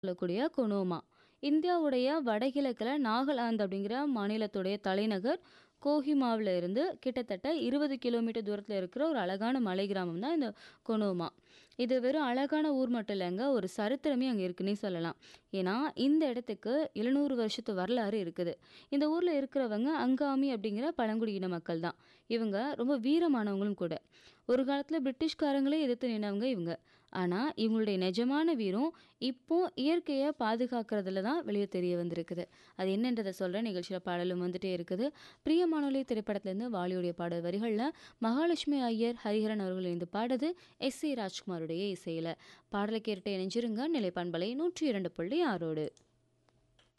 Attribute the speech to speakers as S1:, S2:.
S1: சொல்லக்கூடிய கொனோமா. இந்தியாவுடைய வடகிழக்குல நாகாலாந்து அப்படிங்கிற மாநிலத்துடைய தலைநகர் கோஹிமாவுல இருந்து கிட்டத்தட்ட 20 கிலோமீட்டர் தூரத்தில இருக்கிற ஒரு அழகான மலை கிராமம் தான் இந்த கொனோமா. இது வெறும் அழகான ஊர் மட்டும் இல்லங்க, ஒரு சரித்திரமே அங்க இருக்குன்னே சொல்லலாம். ஏன்னா, இந்த இடத்துக்கு 700 வருஷத்து வரலாறு இருக்குது. இந்த ஊர்ல இருக்கிறவங்க அங்காமி அப்படிங்கிற பழங்குடியின மக்கள் தான். இவங்க ரொம்ப வீரமானவங்களும் கூட. ஒரு காலத்தில பிரிட்டிஷ்காரங்களே எதிர்த்து நின்னவங்க இவங்க. ஆனா, இவங்களுடைய நிஜமான வீரம் இப்போ இயற்கைய பாதுகாக்கிறதுல தான் வெளிய தெரிய வந்திருக்குது. அது என்னன்றத சொல்றேன். நிகழ்ச்சியில பாடலும் வந்துட்டே இருக்குது. பிரியமானவளே திரைப்படத்திலேருந்து வாலியுடைய பாடல் வரிகள்ல மகாலட்சுமி ஐயர், ஹரிஹரன் அவர்கள் இணைந்து பாடுது எஸ். ஏ. ராஜ்குமாருடைய இசையில. பாடலை கேட்டுட்டு இணைஞ்சிருங்க. நிலைப்பண்பலை 102.6 ஓடு.